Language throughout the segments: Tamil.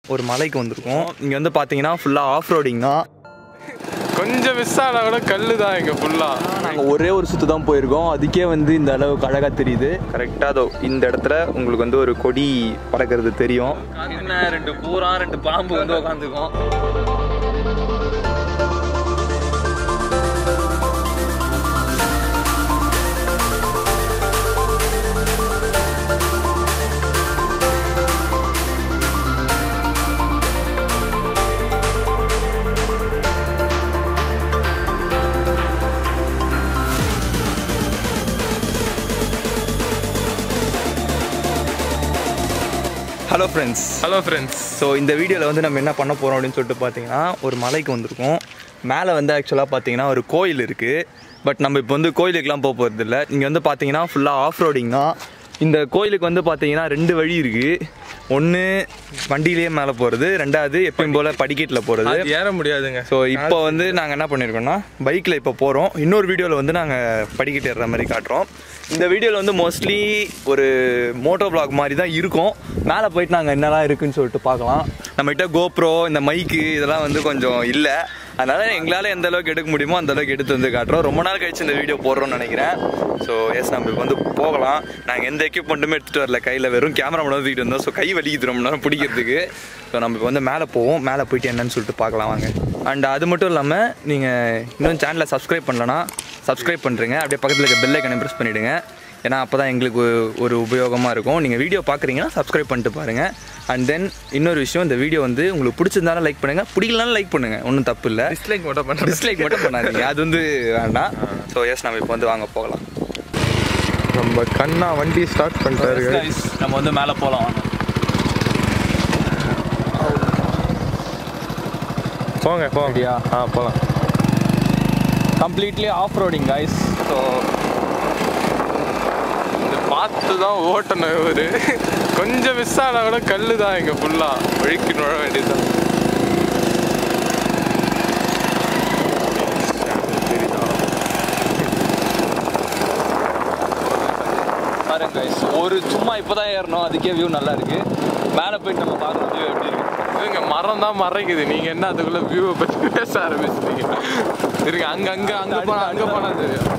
ஒரு மலைக்கு வந்திருக்கோம் இங்கே வந்து பார்த்தீங்கன்னா ஃபுல்லாக ஆஃப் ரோடிங் தான் கொஞ்சம் மிஸ் ஆனா கூட கல்லு தான் இங்க ஃபுல்லா நாங்கள் ஒரே ஒரு சுற்று தான் போயிருக்கோம் அதுக்கே வந்து இந்த அளவுக்கு அழகாக தெரியுது கரெக்டாக அதோ இந்த இடத்துல உங்களுக்கு வந்து ஒரு கொடி பறக்கிறது தெரியும் என்ன ரெண்டு பூரா ரெண்டு பாம்பு வந்து உட்காந்துக்கும் hello friends hello friends so இந்த வீடியோவில் வந்து நம்ம என்ன பண்ண போகிறோம் அப்படின்னு சொல்லிட்டு பார்த்தீங்கன்னா ஒரு மலைக்கு வந்திருக்கோம் மேலே வந்து ஆக்சுவலாக பார்த்தீங்கன்னா ஒரு கோயில் இருக்குது பட் நம்ம இப்போ வந்து கோயிலுக்குலாம் போக போகிறது இல்லை இங்கே வந்து பார்த்தீங்கன்னா ஃபுல்லாக ஆஃப் ரோடிங் தான் இந்த கோயிலுக்கு வந்து பார்த்தீங்கன்னா ரெண்டு வழி இருக்குது ஒன்று வண்டியிலேயே மேலே போகிறது ரெண்டாவது எப்பயும் போல் படிக்கட்டில் போகிறது அது ஏற முடியாதுங்க ஸோ இப்போ வந்து நாங்கள் என்ன பண்ணியிருக்கோம்னா பைக்கில் இப்போ போகிறோம் இன்னொரு வீடியோவில் வந்து நாங்கள் படிக்கிட்டு ஏறுற மாதிரி காட்டுறோம் இந்த வீடியோவில் வந்து மோஸ்ட்லி ஒரு மோட்டோ vlog மாதிரி தான் இருக்கும் மேலே போயிட்டு நாங்கள் என்னெல்லாம் இருக்குன்னு சொல்லிட்டு பார்க்கலாம் நம்மகிட்ட கோப்ரோ இந்த மைக்கு இதெல்லாம் வந்து கொஞ்சம் இல்லை அதனால எங்களால் எந்த அளவுக்கு எடுக்க முடியுமோ அந்த அளவுக்கு எடுத்து வந்து காட்டுறோம் ரொம்ப நாள் கழிச்சு இந்த வீடியோ போடுறோம்னு நினைக்கிறேன் ஸோ எஸ் நம்ம இப்போ வந்து போகலாம் நாங்கள் எந்த எக்யூப்மெண்ட்டுமே எடுத்துகிட்டு வரல கையில் வெறும் கேமரா மட்டும் தூக்கிட்டு வந்தோம் ஸோ கை வலிக்குது ரொம்ப நேரம் பிடிக்கிறதுக்கு ஸோ நம்ம இப்போ வந்து மேலே போவோம் மேலே போயிட்டு என்னன்னு சொல்லிட்டு பார்க்கலாம் வாங்க அண்ட் அது மட்டும் இல்லாமல் நீங்கள் இன்னும் சேனலை சப்ஸ்கிரைப் பண்ணலன்னா சப்ஸ்கிரைப் பண்ணுறீங்க அப்படியே பக்கத்தில் இருக்க பெல் ஐக்கனை ப்ரெஸ் பண்ணிவிடுங்க ஏன்னா அப்போ தான் எங்களுக்கு ஒரு- ஒரு உபயோகமாக இருக்கும் நீங்கள் வீடியோ பார்க்குறீங்கன்னா சப்ஸ்கிரைப் பண்ணிட்டு பாருங்கள் அண்ட் தென் இன்னொரு விஷயம் இந்த வீடியோ வந்து உங்களுக்கு பிடிச்சிருந்தாலும் லைக் பண்ணுங்கள் பிடிக்கலனாலும் லைக் பண்ணுங்கள் ஒன்றும் தப்பு இல்லை டிஸ்லைக் மட்டும் பண்ணுறேன் டிஸ்லைக் மட்டும் பண்ணாதீங்க அது வந்து வேண்டாம் ஸோ எஸ் நம்ம இப்போ வந்து வாங்க போகலாம் நம்ம கண்ணா வண்டி ஸ்டார்ட் பண்ணிட்டாரு guys. நம்ம வந்து மேலே போகலாம் போங்க போங்க Ready-யா? ஆ போலாம் completely off roading guys so இது பார்த்து தான் ஓட்டணும் இவரு கொஞ்சம் மிஸ் ஆனா கூட கல்லு தான் இங்க ஃபுல்லா வழிக்கு நுழ வேண்டியதுதான் பாருங்க guys ஒரு சும்மா இப்போதான் ஏறணும் அதுக்கே வியூ நல்லா இருக்கு மேலே போயிட்டு நம்ம பார்க்கலாம் வியூ எப்படி இருக்கு இதுங்க மரம் தான் மறைக்குது நீங்க என்ன அதுக்குள்ள வியூவை பத்தி பேச ஆரம்பிச்சிட்டீங்க இருங்க அங்க அங்க அங்க போனா அங்க போனா தெரியும்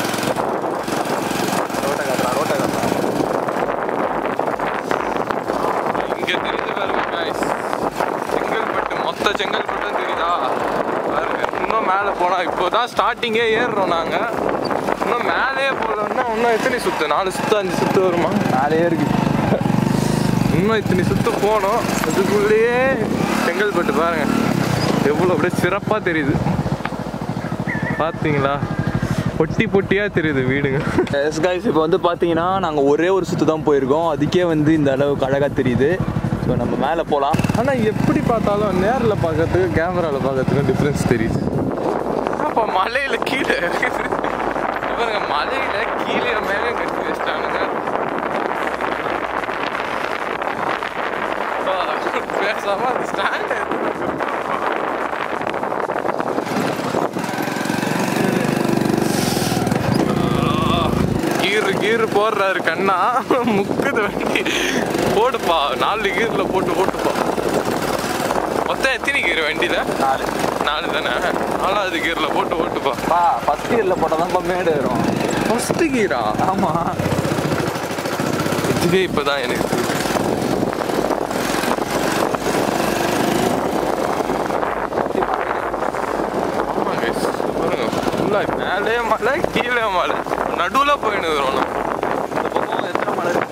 இங்க தெரியுது பாருங்க guys செங்கல்பட்டு மொத்த செங்கல்பட்டும் தெரியுதா பாருங்க இன்னும் மேலே போனா இப்போதான் ஸ்டார்டிங்கே ஏறுறோம் நாங்க இன்னும் மேலேயே போகலன்னா இன்னும் எத்தனை சுத்து நாலு சுத்து அஞ்சு சுத்து வருமா மேலேயே இருக்கு இன்னும் இத்தனை சுத்து போனோம் அதுக்குள்ளேயே செங்கல்பட்டு பாருங்க எவ்வளோ அப்படியே சிறப்பாக தெரியுது பார்த்தீங்களா பொட்டி பொட்டியாக தெரியுது வீடுங்க எஸ் கைஸ் இப்போ வந்து பார்த்தீங்கன்னா நாங்கள் ஒரே ஒரு சுற்று தான் போயிருக்கோம் அதுக்கே வந்து இந்த அளவுக்கு அழகாக தெரியுது ஸோ நம்ம மேலே போகலாம் ஆனால் எப்படி பார்த்தாலும் நேரில் பார்க்கறதுக்கு கேமராவில் பார்க்கறதுக்கும் டிஃப்ரென்ஸ் தெரியுது அப்போ மலையில் கீழே பாருங்க மலையில் கீழே மேலே கட்டி வச்சிட்டானுங்க அப்பா, பேசாம அந்த ஸ்டாண்ட் கீர் கீர் போடுறாரு கண்ணா முக்குது வண்டி போடுப்பா நாலு கீர்ல போட்டு போட்டுப்பா மொத்தம் எத்தனை கீர் வண்டியில நாலு நாலு தானே நாலாவது கீர்ல போட்டு ஓட்டுப்பா பா ஃபஸ்ட் இயரில் போட்டால் தான் மேடு வரும் ஃபர்ஸ்ட் கீரா ஆமாம் இதுவே இப்பதான் எனக்கு தெரியுது. ஆமா guys. பாருங்க ஃபுல்லா மேலே மலை கீழே மலை நடுவுல போயின்னு இருக்கிறோம் நம்ம. இந்த பக்கம் எத்தனை மலை இருக்கு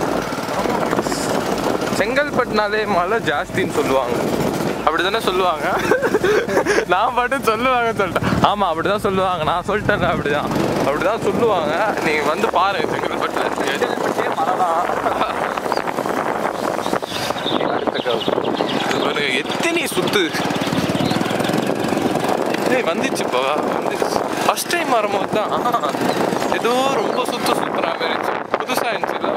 செங்கல்பட்டுனாலே மழை ஜாஸ்தின்னு சொல்லுவாங்க அப்படிதானே சொல்லுவாங்க நான் பாட்டு சொல்லுவாங்க சொல்லிட்டேன் ஆமா அப்படிதான் சொல்லுவாங்க நான் சொல்லிட்டேன் அப்படிதான் அப்படிதான் சொல்லுவாங்க நீங்க வந்து பாருங்க செங்கல்பட்டுல செங்கல்பட்டே மலை தான் அடுத்த கவு இது பாருங்க எத்தனை சுத்து ஏய் வந்துச்சுப்பா வந்துச்சு ஃபர்ஸ்ட் டைம் வரும்போது தான் ஆ, ஏதோ ரொம்ப சுத்து சுத்துற மாதிரி இருந்துச்சு புதுசா இருந்துச்சுல்ல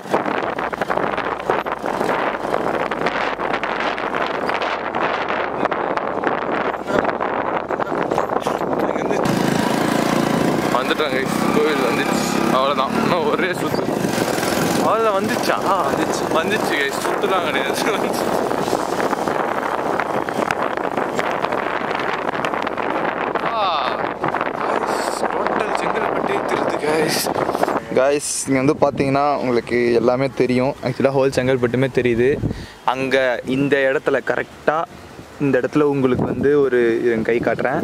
இங்க இருந்து வந்துட்டாங்க guys. கோவில் வந்துச்சு அவ்வளோதான் இன்னும் ஒரே சுத்து அவ்வளோதான் வந்துச்சா வந்துச்சு வந்துச்சு guys. சுத்துலாம் கிடையாது வந்துச்சு காய்ஸ் இங்கே வந்து பார்த்தீங்கன்னா உங்களுக்கு எல்லாமே தெரியும் ஆக்சுவலாக ஹோல் செங்கல்பட்டுமே தெரியுது அங்கே இந்த இடத்துல கரெக்டாக இந்த இடத்துல உங்களுக்கு வந்து ஒரு இருங்க, கை காட்டுறேன்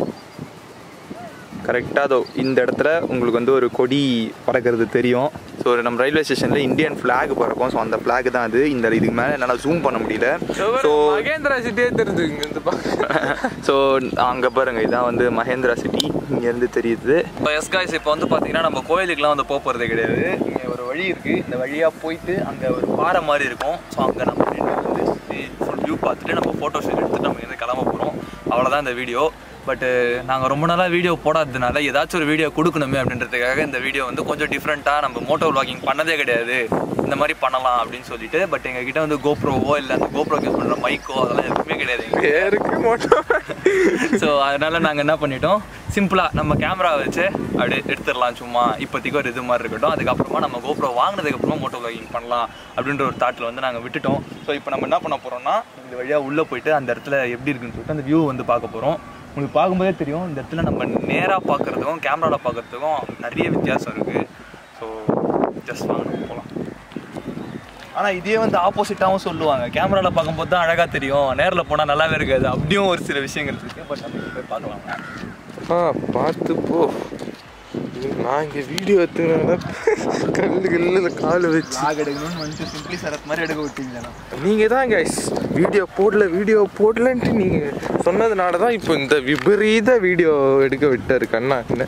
கரெக்டாக அதோ இந்த இடத்துல உங்களுக்கு வந்து ஒரு கொடி பறக்கிறது தெரியும் ஸோ நம்ம ரயில்வே ஸ்டேஷனில் இந்தியன் ஃப்ளாக் பறக்கும் ஸோ அந்த ஃப்ளாக் தான் அது இந்த இதுக்கு மேலே என்னால் ஜூம் பண்ண முடியல ஸோ மகேந்திரா சிட்டியே தெரிஞ்சு இங்க இருந்து பாக்க ஸோ அங்கே பாருங்க இதான் வந்து மகேந்திரா சிட்டி இங்கேருந்து தெரியுது இப்போ எஸ் காய்ஸ் இப்போ வந்து பார்த்தீங்கன்னா நம்ம கோயிலுக்குலாம் வந்து போக போகிறதே கிடையாது இங்கே ஒரு வழி இருக்குது இந்த வழியாக போயிட்டு அங்கே ஒரு பாறை மாதிரி இருக்கும் ஸோ அங்கே நம்ம நின்று வந்து ஃபுல் வியூ பார்த்துட்டு நம்ம ஃபோட்டோ ஷூட் எடுத்துட்டு நம்ம இருந்து கிளம்ப போகிறோம் அவ்வளோதான் இந்த வீடியோ பட்டு நாங்கள் ரொம்ப நாளாக வீடியோ போடாததுனால ஏதாச்சும் ஒரு வீடியோ கொடுக்கணுமே அப்படின்றதுக்காக இந்த வீடியோ வந்து கொஞ்சம் டிஃப்ரெண்ட்டாக நம்ம மோட்டோ vlogging பண்ணதே கிடையாது இந்த மாதிரி பண்ணலாம் அப்படின்னு சொல்லிட்டு பட் எங்ககிட்ட வந்து கோப்ரோவோ இல்லை அந்த கோப்ரோ யூஸ் பண்ணுற மைக்கோ அதெல்லாம் எதுவுமே கிடையாது எங்க பேருக்கு மட்டும் ஸோ அதனால நாங்கள் என்ன பண்ணிட்டோம் சிம்பிளாக நம்ம கேமரா வச்சு அப்படியே எடுத்துடலாம் சும்மா இப்போதைக்கு ஒரு இது மாதிரி இருக்கட்டும் அதுக்கப்புறமா நம்ம கோப்ரோ வாங்கினதுக்கப்புறமா மோட்டோ vlogging பண்ணலாம் அப்படின்ற ஒரு தாட்டில் வந்து நாங்கள் விட்டுட்டோம் ஸோ இப்போ நம்ம என்ன பண்ண போகிறோம்னா இந்த வழியாக உள்ளே போயிட்டு அந்த இடத்துல எப்படி இருக்குன்னு சொல்லிட்டு அந்த வியூ வந்து பார்க்க போகிறோம் உங்களுக்கு பார்க்கும்போதே தெரியும் இந்த இடத்துல நம்ம நேராக பார்க்குறதுக்கும் கேமராவில் பார்க்குறதுக்கும் நிறைய வித்தியாசம் இருக்குது ஸோ ஜஸ்ட் வாங்க போகலாம் ஆனால் இதே வந்து ஆப்போசிட்டாகவும் சொல்லுவாங்க கேமராவில் பார்க்கும்போது தான் அழகாக தெரியும் நேரில் போனால் நல்லாவே இருக்காது அப்படியும் ஒரு சில விஷயங்கள் இருக்குது பட் நம்ம இங்க போய் பார்க்கலாம் ஆ பார்த்து போ நான் இங்கே வீடியோ எடுத்துனால கல்லு கல்லில் கால் வச்சு லாக் எடுக்கணும்னு வந்துட்டு சிம்பிளி சரத் மாதிரி எடுக்க விட்டீங்களா நீங்கள் தான் கைஸ் வீடியோ போடல வீடியோ போடலன்ட்டு நீங்கள் சொன்னதுனால தான் இப்போ இந்த விபரீத வீடியோ எடுக்க விட்டாரு கண்ணா என்ன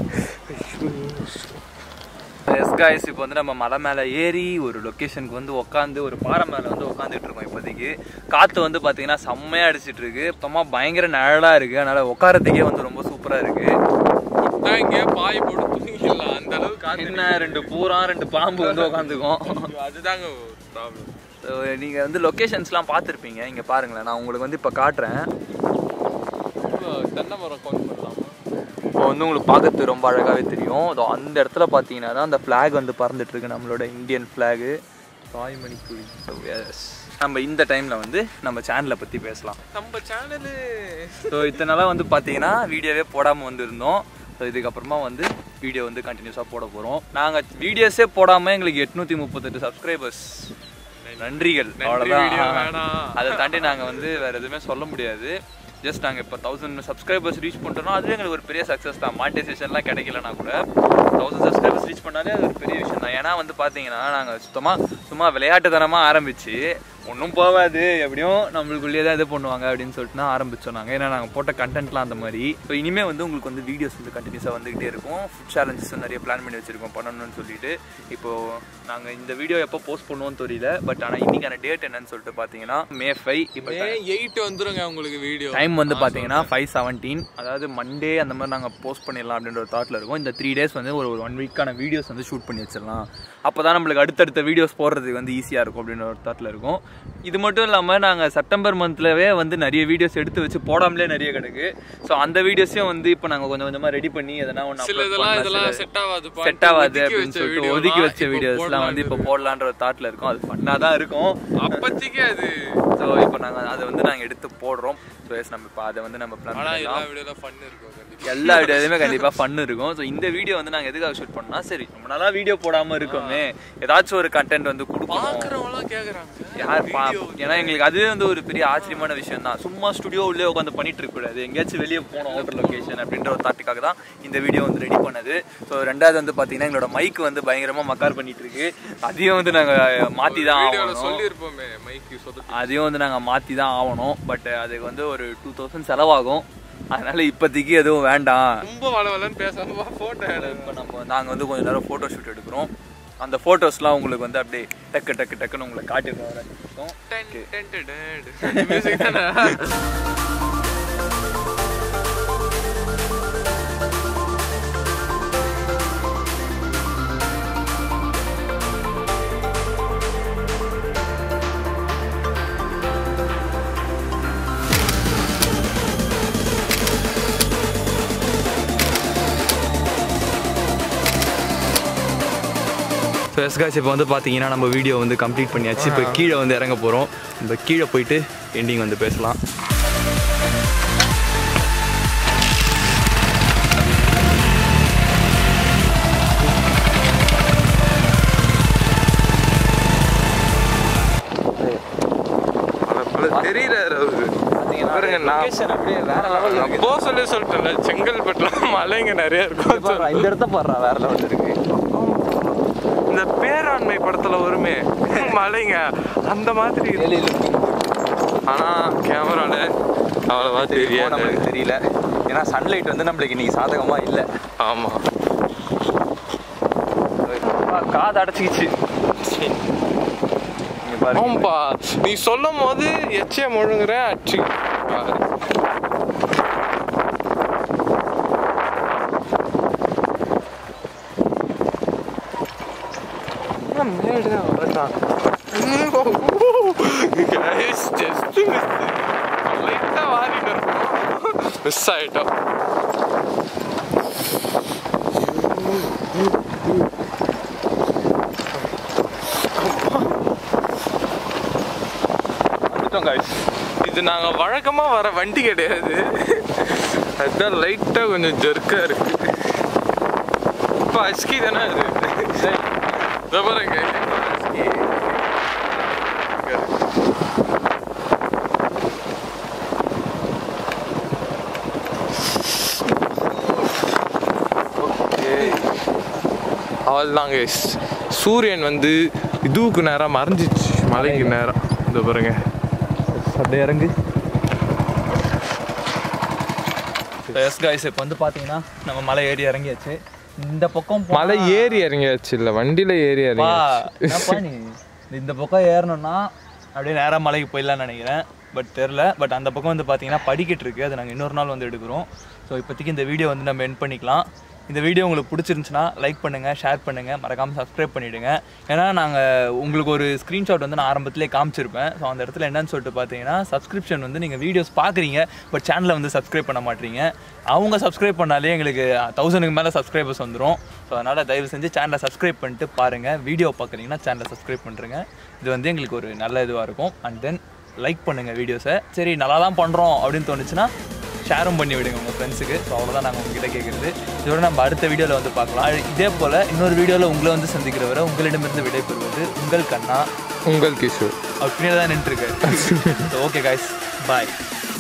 எஸ் காய்ஸ் இப்போ வந்து நம்ம மலை மேலே ஏறி ஒரு லொக்கேஷனுக்கு வந்து உட்காந்து ஒரு பாறை மேலே வந்து உட்காந்துட்டு இருக்கோம் இப்போதைக்கு காற்று வந்து பார்த்தீங்கன்னா செம்மையாக அடிச்சிட்டு இருக்கு சுத்தமாக பயங்கர நிழலாக இருக்குது அதனால் உட்காரத்துக்கே வந்து ரொம்ப சூப்பராக இருக்குது இங்கே பாய் போட்டு தூங்கிடலாம் அந்த அளவுக்கு என்ன ரெண்டு பூரா ரெண்டு பாம்பு வந்து உட்காந்துக்கும் அதுதாங்க ப்ராப்ளம் ஸோ நீங்கள் வந்து லொக்கேஷன்ஸ்லாம் பார்த்துருப்பீங்க இங்கே பாருங்களேன் நான் உங்களுக்கு வந்து இப்போ காட்டுறேன் தென்னை மரம் கவுண்ட் பண்ணலாமா இப்போ வந்து உங்களுக்கு பார்க்கறது ரொம்ப அழகாகவே தெரியும் அதோ அந்த இடத்துல பார்த்தீங்கன்னா தான் அந்த ஃப்ளாக் வந்து பறந்துட்டு இருக்கு நம்மளோட இந்தியன் ஃப்ளாகு தாய்மணி குழி எஸ் நம்ம இந்த டைமில் வந்து நம்ம சேனலை பற்றி பேசலாம் நம்ம சேனலு ஸோ இத்தனை நாளாக வந்து பார்த்தீங்கன்னா வீடியோவே போடாமல் வந்திருந்தோம் ஸோ இதுக்கப்புறமா வந்து வீடியோ வந்து கண்டினியூஸாக போட போகிறோம் நாங்கள் வீடியோஸே போடாமல் எங்களுக்கு எட்நூற்றி முப்பத்தெட்டு சப்ஸ்கிரைபர்ஸ் நன்றிகள் video அவ்வளோதான் வேணாம். அதை தாண்டி நாங்கள் வந்து வேறு எதுவுமே சொல்ல முடியாது ஜஸ்ட் நாங்கள் இப்போ தௌசண்ட் சப்ஸ்கிரைபர்ஸ் ரீச் பண்ணிட்டோம்னா அதுவே எங்களுக்கு ஒரு பெரிய சக்ஸஸ் தான் மானிட்டைசேஷன்லாம் கிடைக்கலனா கூட தௌசண்ட் சப்ஸ்கிரைபர்ஸ் ரீச் பண்ணாலே அது ஒரு பெரிய விஷயம் தான் ஏன்னா வந்து பார்த்தீங்கன்னா நாங்கள் சுத்தமாக சும்மா விளையாட்டுத்தனமாக ஆரம்பிச்சு ஒன்றும் போகாது எப்படியும் நம்மளுக்குள்ளேயே தான் இது பண்ணுவாங்க அப்படின்னு சொல்லிட்டு தான் ஆரம்பிச்சோம் நாங்கள் ஏன்னா நாங்கள் போட்ட கண்டென்ட்லாம் அந்த மாதிரி ஸோ இனிமேல் வந்து உங்களுக்கு வந்து வீடியோஸ் வந்து கண்டினியூஸாக வந்துகிட்டே இருக்கும் ஃபுட் சேலஞ்சஸ் நிறைய பிளான் பண்ணி வச்சிருக்கோம் பண்ணணும்னு சொல்லிட்டு இப்போது நாங்கள் இந்த வீடியோ எப்போ போஸ்ட் பண்ணுவோம்னு தெரியல பட் ஆனால் இன்னைக்கான டேட் என்னன்னு சொல்லிட்டு பார்த்தீங்கன்னா மே ஃபைவ் இப்போ மே எயிட் வந்துருங்க உங்களுக்கு வீடியோ டைம் வந்து பார்த்தீங்கன்னா ஃபைவ் செவன்டீன் அதாவது மண்டே அந்த மாதிரி நாங்கள் போஸ்ட் பண்ணிடலாம் அப்படின்ற ஒரு தாட்டில் இருக்கும் இந்த த்ரீ டேஸ் வந்து ஒரு ஒன் வீக்கான வீடியோஸ் வந்து ஷூட் பண்ணி வச்சிடலாம் அப்போ தான் நம்மளுக்கு அடுத்தடுத்த வீடியோஸ் போடுறதுக்கு வந்து ஈஸியாக இருக்கும் அப்படின்ற ஒரு தாட்டில் இருக்கும் இது மட்டும் இல்லாமல் நாங்கள் செப்டம்பர் மந்த்லவே வந்து நிறைய வீடியோஸ் எடுத்து வச்சு போடாமலே நிறைய கிடக்கு ஸோ அந்த வீடியோஸையும் வந்து இப்போ நாங்கள் கொஞ்சம் கொஞ்சமாக ரெடி பண்ணி எதனா சில இதெல்லாம் ஒன்று இதெல்லாம் செட் ஆகாது செட் ஆகாது அப்படின்னு சொல்லிட்டு ஒதுக்கி வச்ச வீடியோஸ்லாம் வந்து இப்போ போடலான்ற ஒரு தாட்டில் இருக்கும் அது பண்ணால் தான் இருக்கும் அப்பத்திக்கே அது ஸோ இப்போ நாங்கள் அதை வந்து நாங்கள் எடுத்து போடுறோம் ஸோ எஸ் நம்ம இப்போ அதை வந்து நம்ம பிளான் ஆனா எல்லா பண்ணலாம் வீடியோல ஃபன் இருக்கும் கண்டிப்பா எல்லா வீடியோலையுமே கண்டிப்பாக ஃபன் இருக்கும் ஸோ இந்த வீடியோ வந்து நாங்கள் எதுக்காக ஷூட் பண்ணோம்னா சரி ரொம்ப நாளா வீடியோ போடாமல் இருக்கோமே ஏதாச்சும் ஒரு கண்டென்ட் வந்து கொடுக்கணும் பாக்குறவங்களாம் கேக்குறாங்க யார் பா ஏன்னா எங்களுக்கு அதுவே வந்து ஒரு பெரிய ஆச்சரியமான விஷயம் தான் சும்மா ஸ்டுடியோ உள்ளே உட்காந்து பண்ணிட்டு இருக்க கூடாது எங்கேயாச்சும் வெளியே போகணும் அவுட்டர் லொகேஷன் அப்படின்ற ஒரு தாட்டுக்காக தான் இந்த வீடியோ வந்து ரெடி பண்ணது ஸோ ரெண்டாவது வந்து பார்த்தீங்கன்னா எங்களோட மைக் வந்து பயங்கரமாக மக்கார் பண்ணிட்டு இருக்கு அதையும் வந்து நாங்கள் மாற்றி தான் வீடியோல ஆகணும் சொல்லியிருப்போமே மைக்கு சொதப்பி அதையும் வந்து நாங்கள் மாற்றி தான் ஆகணும் பட் அதுக்கு வந்து ஒரு டூ தௌசண்ட் செலவாகும் அதனால இப்போதைக்கு எதுவும் வேண்டாம் ரொம்ப வளவலன்னு பேசாம போட்டோ இப்போ நம்ம நாங்கள் வந்து கொஞ்ச நேரம் ஃபோட்டோ ஷூட் எடுக்கிறோம் அந்த ஃபோட்டோஸ்லாம் உங்களுக்கு வந்து அப்படியே டக்கு டக்கு டக்குன்னு உங்களுக்கு காட்டிடுவோம் மியூசிக் தானே ஸோ எஸ்காஸ் இப்போ வந்து பார்த்தீங்கன்னா நம்ம வீடியோ வந்து கம்ப்ளீட் பண்ணியாச்சு இப்போ கீழே வந்து இறங்க போகிறோம் நம்ம கீழே போயிட்டு எண்டிங் வந்து பேசலாம் அவ்வளவு தெரியறாரு அவரு பாருங்க நான் லொகேஷன் அப்படியே வேற லெவல்ல நான் இருக்கு போ சொல்லி சொல்லிட்டேன்ல செங்கல்பட்டுல மலைங்க நிறைய இருக்கும் பாருடா, இந்த இடத்த பாடுறா வேற லெவல்ல இருக்கு இந்த பேராண்மை படத்துல வருமே மலைங்க அந்த மாதிரி இருக்கு. வெளியில இருக்கு. ஆனா கேமரால அவ்வளவா இப்போ தெரியாது நம்மளுக்கு தெரியல ஏன்னா சன்லைட் வந்து நம்மளுக்கு இன்னைக்கு சாதகமா இல்ல ஆமா காது அடைச்சிக்கிச்சு இங்க பாருங்க ஆமாப்பா நீ சொல்லும் போது எச்சே முழுங்குற அச்சு பாரு. என்ன மேடு அவ்வளவுதான். Guys, just miss. Light ஆ வாரிட்டு இருக்கோம். Miss ஆயிட்டோம் வந்துட்டோம் guys. இது நாங்க வழக்கமா வர வண்டி கிடையாது அதுதான் லைட்டா கொஞ்சம் ஜெர்க்கா இருக்கு இப்போ அஸ்கி தானே இது இதோ பாருங்க அஸ்கி அவள்தாங்க சூரியன் வந்து இதுவுக்கு நேரம் மறைஞ்சிச்சு மலைக்கு நேரம் இந்த பாருங்க அப்படியே இறங்கு எஸ் காய்ஸ் இப்போ வந்து பார்த்தீங்கன்னா நம்ம மலை ஏறி இறங்கியாச்சு இந்த பக்கம் போனா- மலை ஏறி இறங்கியாச்சு இல்ல வண்டியில ஏறி பா இறங்கியாச்சு என்னப்பா நீ இந்த பக்கம் ஏறணும்னா அப்படியே நேராக மலைக்கு போயிடலாம்னு நினைக்கிறேன் பட் தெரில பட் அந்த பக்கம் வந்து பார்த்தீங்கன்னா படிக்கட்டு இருக்குது அது நாங்கள் இன்னொரு நாள் வந்து எடுக்கிறோம் ஸோ இப்போதைக்கு இந்த வீடியோ வந்து நம்ம என் பண்ணிக்கலாம் இந்த வீடியோ உங்களுக்கு பிடிச்சிருந்துச்சுன்னா லைக் பண்ணுங்கள் ஷேர் பண்ணுங்கள் மறக்காமல் சப்ஸ்கிரைப் பண்ணிவிடுங்க ஏன்னா நாங்கள் உங்களுக்கு ஒரு ஸ்க்ரீன்ஷாட் வந்து நான் ஆரம்பத்திலே காமிச்சிருப்பேன் ஸோ அந்த இடத்துல என்னன்னு சொல்லிட்டு பார்த்தீங்கன்னா சப்ஸ்கிரிப்ஷன் வந்து நீங்கள் வீடியோஸ் பார்க்குறீங்க பட் சேனலை வந்து சப்ஸ்கிரைப் பண்ண மாட்டீங்க அவங்க சப்ஸ்கிரைப் பண்ணாலே எங்களுக்கு தௌசண்ட்க்கு மேலே சப்ஸ்கிரைபர்ஸ் வந்துடும் ஸோ அதனால் தயவு செஞ்சு சேனலை சப்ஸ்கிரைப் பண்ணிட்டு பாருங்கள் வீடியோ பார்க்குறீங்கன்னா சேனலை சப்ஸ்கிரைப் பண்ணுறேங்க இது வந்து எங்களுக்கு ஒரு நல்ல இதுவாக இருக்கும் அண்ட் தென் லைக் பண்ணுங்கள் வீடியோஸை சரி நல்லா தான் பண்ணுறோம் அப்படின்னு தோணுச்சுன்னா ஷேரும் பண்ணி விடுங்க உங்கள் ஃப்ரெண்ட்ஸுக்கு ஸோ அவ்வளோதான் நாங்கள் உங்ககிட்ட கேட்குறது இதோட நம்ம அடுத்த வீடியோவில் வந்து பார்க்கலாம் இதே போல் இன்னொரு வீடியோவில் உங்களை வந்து சந்திக்கிற வரை உங்களிடமிருந்து விடைபெறுவது உங்கள் கண்ணா உங்கள் கிஷோர் அவர் பின்னாடி தான் நின்றுருக்காரு ஸோ ஓகே காய்ஸ் பாய்